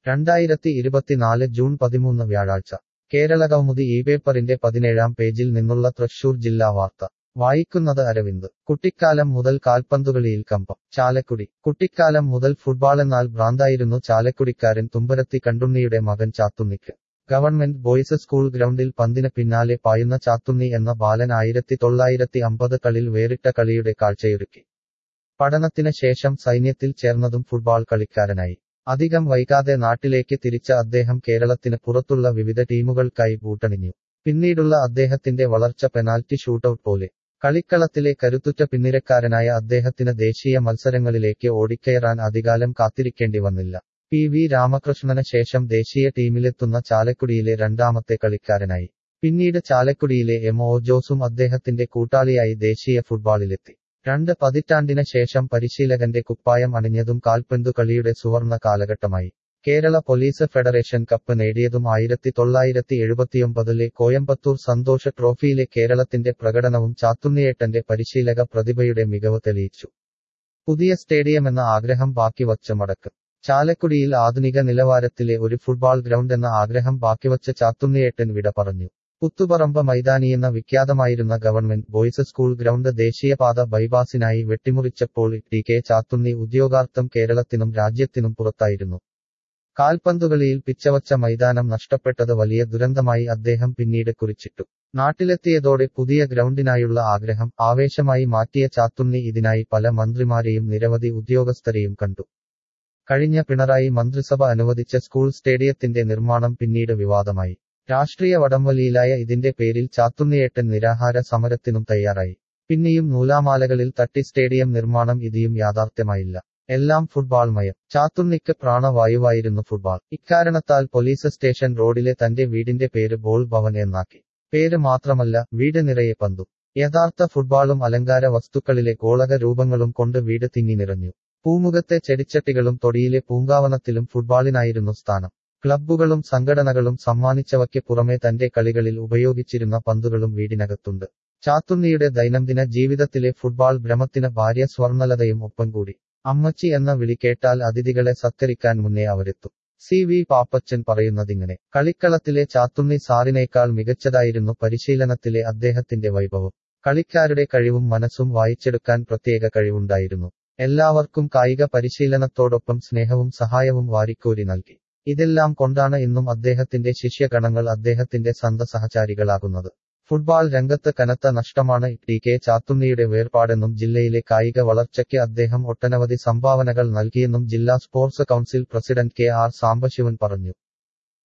രണ്ടായിരത്തി ഇരുപത്തിനാല് ജൂൺ പതിമൂന്ന് വ്യാഴാഴ്ച കേരളകൗമുദി ഈ പേപ്പറിന്റെ പതിനേഴാം പേജിൽ നിന്നുള്ള തൃശൂർ ജില്ലാ വാർത്ത വായിക്കുന്നത് അരവിന്ദ് കുട്ടിക്കാലം മുതൽ കാൽപന്തുകളിയിൽ കമ്പം ചാലക്കുടി കുട്ടിക്കാലം മുതൽ ഫുട്ബാളെന്നാൽ ഭ്രാന്തായിരുന്നു ചാലക്കുടിക്കാരൻ തുമ്പരത്തി കണ്ടുണ്ണിയുടെ മകൻ ചാത്തുണ്ണിക്ക് ഗവൺമെന്റ് ബോയ്സ് സ്കൂൾ ഗ്രൗണ്ടിൽ പന്തിന് പിന്നാലെ പായുന്ന ചാത്തുണ്ണി എന്ന ബാലൻ ആയിരത്തി തൊള്ളായിരത്തി അമ്പത് കളിൽ വേറിട്ട കളിയുടെ കാഴ്ചയൊരുക്കി പഠനത്തിന് ശേഷം സൈന്യത്തിൽ ചേർന്നതും ഫുട്ബാൾ കളിക്കാരനായി അധികം വൈകാതെ നാട്ടിലേക്ക് തിരിച്ച അദ്ദേഹം കേരളത്തിന് പുറത്തുള്ള വിവിധ ടീമുകൾക്കായി ബൂട്ടണിഞ്ഞു പിന്നീടുള്ള അദ്ദേഹത്തിന്റെ വളർച്ച പെനാൽറ്റി ഷൂട്ടൌട്ട് പോലെ കളിക്കളത്തിലെ കരുത്തുറ്റ പിന്നിരക്കാരനായ അദ്ദേഹത്തിന് ദേശീയ മത്സരങ്ങളിലേക്ക് ഓടിക്കയറാൻ അധികാലം കാത്തിരിക്കേണ്ടി വന്നില്ല പി വി രാമകൃഷ്ണന് ശേഷം ദേശീയ ടീമിലെത്തുന്ന ചാലക്കുടിയിലെ രണ്ടാമത്തെ കളിക്കാരനായി പിന്നീട് ചാലക്കുടിയിലെ എം ഒ ജോസും അദ്ദേഹത്തിന്റെ കൂട്ടാളിയായി ദേശീയ ഫുട്ബോളിലെത്തി രണ്ട് പതിറ്റാണ്ടിന് ശേഷം പരിശീലകന്റെ കുപ്പായം അണിഞ്ഞതും കാൽപന്തു കളിയുടെ സുവർണ കാലഘട്ടമായി കേരള പോലീസ് ഫെഡറേഷൻ കപ്പ് നേടിയതും ആയിരത്തി തൊള്ളായിരത്തി എഴുപത്തിയൊമ്പതിലെ കോയമ്പത്തൂർ സന്തോഷ ട്രോഫിയിലെ കേരളത്തിന്റെ പ്രകടനവും ചാത്തുണ്ണിയേട്ടന്റെ പരിശീലക പ്രതിഭയുടെ മികവ് തെളിയിച്ചു പുതിയ സ്റ്റേഡിയമെന്ന ആഗ്രഹം ബാക്കി വച്ച് മടക്കും ചാലക്കുടിയിൽ ആധുനിക നിലവാരത്തിലെ ഒരു ഫുട്ബോൾ ഗ്രൗണ്ട് എന്ന ആഗ്രഹം ബാക്കിവച്ച് ചാത്തുണ്ണിയേട്ടൻ വിട പറഞ്ഞു പുത്തുപറമ്പ് മൈതാനിയെന്ന വിഖ്യാതമായിരുന്ന ഗവൺമെന്റ് ബോയ്സ് സ്കൂൾ ഗ്രൗണ്ട് ദേശീയപാത ബൈപാസിനായി വെട്ടിമുറിച്ചപ്പോൾ ടി കെ ചാത്തുണ്ണി ഉദ്യോഗാർത്ഥം കേരളത്തിനും രാജ്യത്തിനും പുറത്തായിരുന്നു കാൽപന്തുകളിയിൽ പിച്ചവച്ച മൈതാനം നഷ്ടപ്പെട്ടത് വലിയ ദുരന്തമായി അദ്ദേഹം പിന്നീട് കുറിച്ചിട്ടു നാട്ടിലെത്തിയതോടെ പുതിയ ഗ്രൗണ്ടിനായുള്ള ആഗ്രഹം ആവേശമായി മാറ്റിയ ചാത്തുണ്ണി ഇതിനായി പല മന്ത്രിമാരെയും നിരവധി ഉദ്യോഗസ്ഥരെയും കണ്ടു കഴിഞ്ഞ പിണറായി മന്ത്രിസഭ അനുവദിച്ച സ്കൂൾ സ്റ്റേഡിയത്തിന്റെ നിർമ്മാണം പിന്നീട് വിവാദമായി രാഷ്ട്രീയ വടംവലിയിലായ ഇതിന്റെ പേരിൽ ചാത്തുണ്ണിയേട്ടൻ നിരാഹാര സമരത്തിനും തയ്യാറായി പിന്നെയും നൂലാമാലകളിൽ തട്ടി സ്റ്റേഡിയം നിർമ്മാണം ഇതിയും യാഥാർത്ഥ്യമായില്ല എല്ലാം ഫുട്ബാൾ മയം ചാത്തുണ്ണിക്ക് പ്രാണവായുവായിരുന്നു ഫുട്ബാൾ ഇക്കാരണത്താൽ പോലീസ് സ്റ്റേഷൻ റോഡിലെ തന്റെ വീടിന്റെ പേര് ബോൾ ഭവൻ എന്നാക്കി പേര് മാത്രമല്ല വീട് നിറയെ പന്തും യഥാർത്ഥ ഫുട്ബാളും അലങ്കാര വസ്തുക്കളിലെ ഗോളക രൂപങ്ങളും കൊണ്ട് വീട് തിങ്ങി നിറഞ്ഞു പൂമുഖത്തെ ചെടിച്ചട്ടികളും തൊടിയിലെ പൂങ്കാവനത്തിലും ഫുട്ബാളിനായിരുന്നു സ്ഥാനം ക്ലബ്ബുകളും സംഘടനകളും സമ്മാനിച്ചവയ്ക്ക് പുറമെ തന്റെ കളികളിൽ ഉപയോഗിച്ചിരുന്ന പന്തുകളും വീടിനകത്തുണ്ട് ചാത്തുണ്ണിയുടെ ദൈനംദിന ജീവിതത്തിലെ ഫുട്ബാൾ ഭ്രമത്തിന് ഭാര്യ സ്വർണലതയും ഒപ്പം കൂടി അമ്മച്ചി എന്ന വിളി കേട്ടാൽ അതിഥികളെ സത്കരിക്കാൻ മുന്നേ അവരെത്തും സി വി പാപ്പച്ചൻ പറയുന്നതിങ്ങനെ കളിക്കളത്തിലെ ചാത്തുണ്ണി സാറിനേക്കാൾ മികച്ചതായിരുന്നു പരിശീലനത്തിലെ അദ്ദേഹത്തിന്റെ വൈഭവം കളിക്കാരുടെ കഴിവും മനസ്സും വായിച്ചെടുക്കാൻ പ്രത്യേക കഴിവുണ്ടായിരുന്നു എല്ലാവർക്കും കായിക പരിശീലനത്തോടൊപ്പം സ്നേഹവും സഹായവും വാരിക്കോരി നൽകി ഇതെല്ലാം കൊണ്ടാണ് ഇന്നും അദ്ദേഹത്തിന്റെ ശിഷ്യഗണങ്ങൾ അദ്ദേഹത്തിന്റെ സന്ത സഹചാരികളാകുന്നത് ഫുട്ബാൾ രംഗത്ത് കനത്ത നഷ്ടമാണ് ടി കെ ചാത്തുണ്ണിയുടെ വേർപാടെന്നും ജില്ലയിലെ കായിക വളർച്ചയ്ക്ക് അദ്ദേഹം ഒട്ടനവധി സംഭാവനകൾ നൽകിയെന്നും ജില്ലാ sports council president K R Sambasivan പറഞ്ഞു